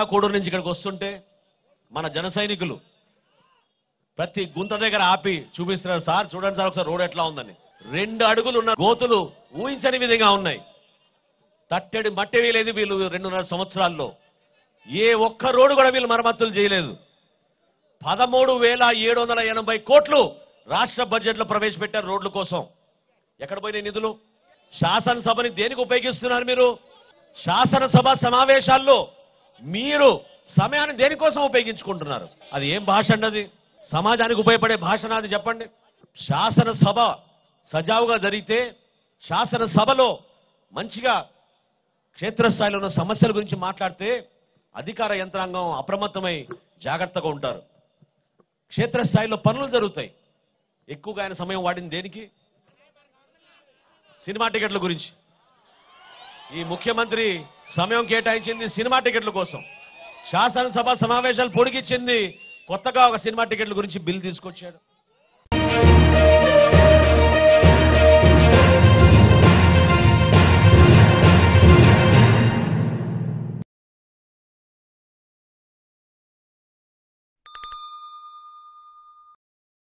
కారాకోడూరు నుంచి ఇక్కడికి వస్తుంటే మన జన సైనికులు ప్రతి గుంత దగ్గర ఆపి చూపిస్తున్నారు సార్ చూడండి సార్ ఒకసారి రోడ్ ఎట్లా ఉందని రెండు అడుగులు ఉన్న గోతులు ఊహించని విధంగా ఉన్నాయి తట్టెడి మట్టి వేయలేదు వీళ్ళు రెండున్నర సంవత్సరాల్లో ఏ ఒక్క రోడ్డు కూడా వీళ్ళు మరమ్మతులు చేయలేదు పదమూడు వేల ఏడు వందల ఎనభై కోట్లు రాష్ట్ర బడ్జెట్లో ప్రవేశపెట్టారు రోడ్ల కోసం ఎక్కడ పోయినాయి నిధులు శాసనసభని దేనికి ఉపయోగిస్తున్నారు మీరు శాసనసభ సమావేశాల్లో మీరు సమయాన్ని దేనికోసం ఉపయోగించుకుంటున్నారు అది ఏం భాష అండి అది సమాజానికి ఉపయోగపడే భాష నాది చెప్పండి శాసనసభ సజావుగా జరిగితే శాసనసభలో మంచిగా క్షేత్రస్థాయిలో ఉన్న సమస్యల గురించి మాట్లాడితే అధికార యంత్రాంగం అప్రమత్తమై జాగ్రత్తగా ఉంటారు క్షేత్రస్థాయిలో పనులు జరుగుతాయి ఎక్కువగా ఆయన సమయం వాడింది దేనికి సినిమా టికెట్ల గురించి ఈ ముఖ్యమంత్రి సమయం కేటాయించింది సినిమా టికెట్ల కోసం శాసనసభ సమావేశాలు పొడిగిచ్చింది కొత్తగా ఒక సినిమా టికెట్ల గురించి బిల్ తీసుకొచ్చాడు